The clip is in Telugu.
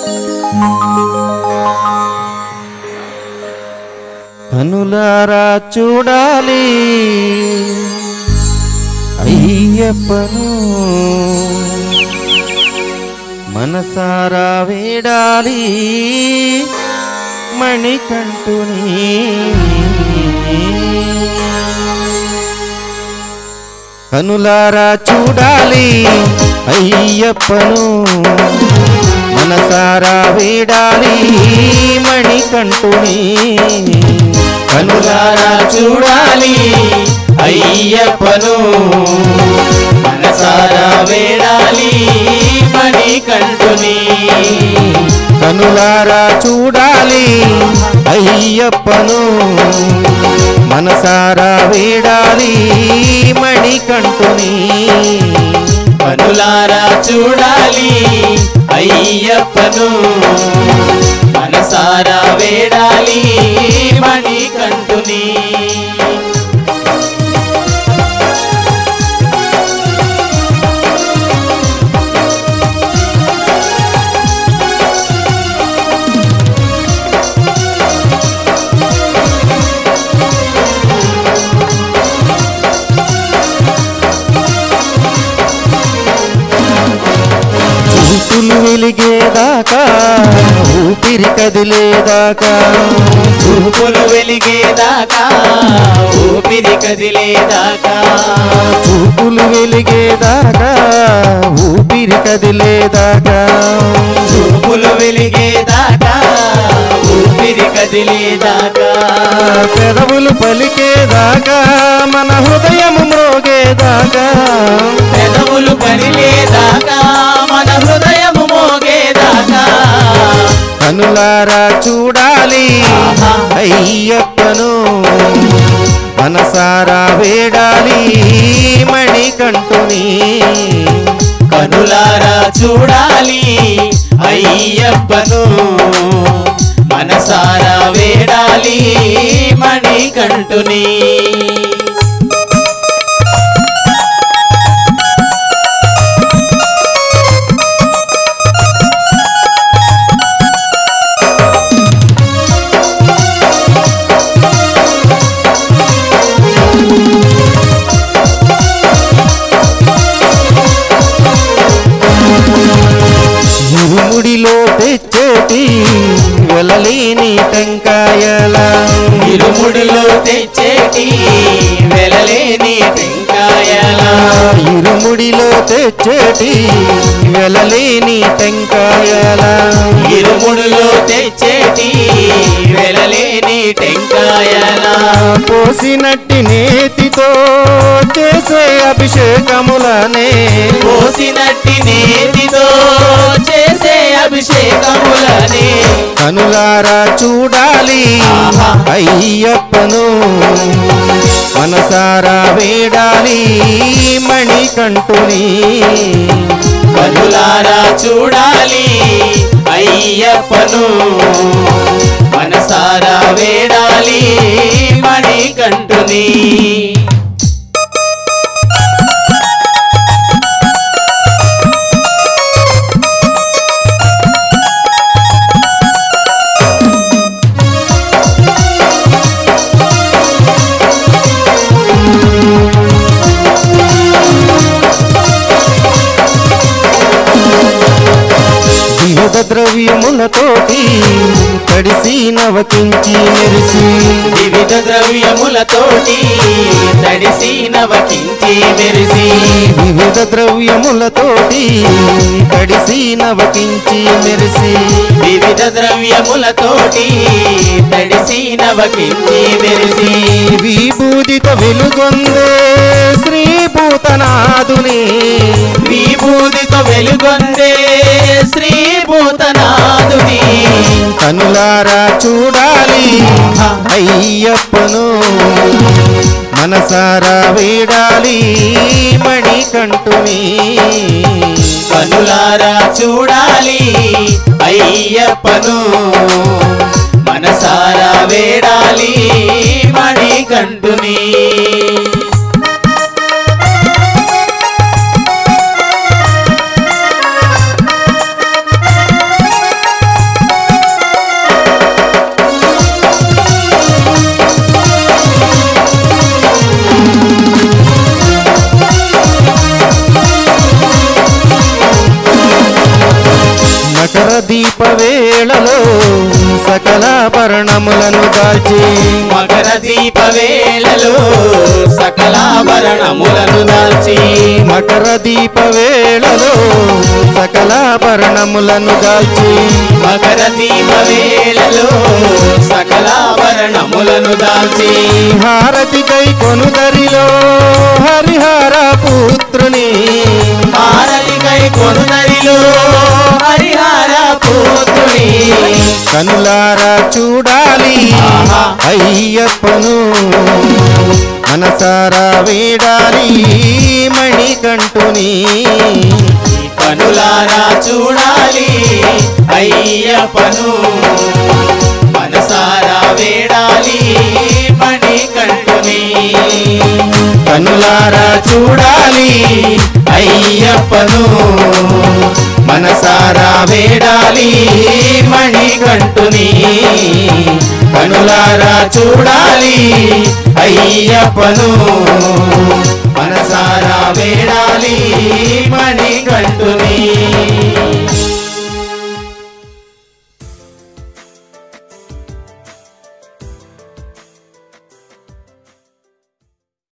కనులారా చూడాలి అయ్యప్పను మనసారా వేడాలి మణికంఠుని కనులారా చూడాలి అయ్యప్పను మనసారా వేడాలి మణికంఠుని కనులారా చూడాలి అయ్యప్పను మనసారా వేడాలి మణికంఠుని కనులారా చూడాలి అయ్యప్పను మనసారా వేడాలి మణికంఠుని కనులారా చూడాలి అయ్యప్పను మనసారా వేడాలి మణికంఠుని చూపులు వెలిగేదాకా ఊపిరి కదిలేదాకా చూపులు వెలిగేదాకా ఊపిరి కదిలేదాకా చూపులు వెలిగేదాకా ఊపిరి కదిలేదాకా చూపులు వెలిగేదాకా ఊపిరి కదిలేదాకా పెదవులు పలికేదాకా మన హృదయము మ్రోగేదాకా పెదవులు కదిలేదాకా మన హృదయము మోగేదాకా కనులారా చూడాలి అయ్యప్పను మనసారా వేడాలి మణికంఠుని కనులారా చూడాలి అయ్యప్పను మనసారా వేడాలి మణికంఠుని ఇరుముడిలో తెచ్చేటి వెలలేని టెంకాయల ఇరుముడిలో తెచ్చేటి వెలలేని టెంకాయల ఇరుముడిలో తెచ్చేటి వెలలేని టెంకాయల ఇరుముడిలో తెచ్చేటి వెలలేని టెంకాయల పోసినట్టి నేతితో చేసే అభిషేకములనే పోసినట్టి నేతితో చేసే అభిషేకములని కనులారా చూడాలి ఆహా. అయ్యప్పను మనసారా వేడాలి మణికంఠుని కనులారా చూడాలి అయ్యప్పను మనసారా వేడాలి మణికంఠుని వివిధ ద్రవ్యములతోటి తడిసి నవకించి మెరిసి వివిధ ద్రవ్యములతోటి తడిసి నవకించి మెరిసి వివిధ ద్రవ్యములతోటి తడిసి నవకించి మెరిసి వివిధ ద్రవ్యములతోటి తడిసి నవకించి మెరిసి విభూతిత వెలుగొందే శ్రీ భూతనాథుని విభూతితో వెలుగొందే శ్రీ భూతనాథుని కనులారా చూడాలి అయ్యప్పను మనసారా వేడాలి మణికంఠుని కనులారా చూడాలి అయ్యప్పను మనసారా వేడాలి మణికంఠుని మకర దీప వేళలో సకలాభరణములను దాల్చి మకర దీప వేళలో సకలాభరణములను దాల్చి మకర దీప వేళలో సకలాభరణములను దాల్చి మకర దీప వేళలో సకలాభరణములను దాల్చి హారతికై కొనుదరిలో హరిహర పుత్రుని హారతికై కొనుదరిలో హరిహర పుత్రుని కనులారా చూడాలి ఆహా. అయ్యప్పను మనసారా వేడాలి మణికంఠుని కనులారా చూడాలి అయ్యప్పను మనసారా వేడాలి మణికంఠుని కనులారా చూడాలి అయ్యప్పను మనసారా వేడాలి మణికంఠుని కనులారా చూడాలి అయ్యప్పను మనసారా వేడాలి మణికంఠుని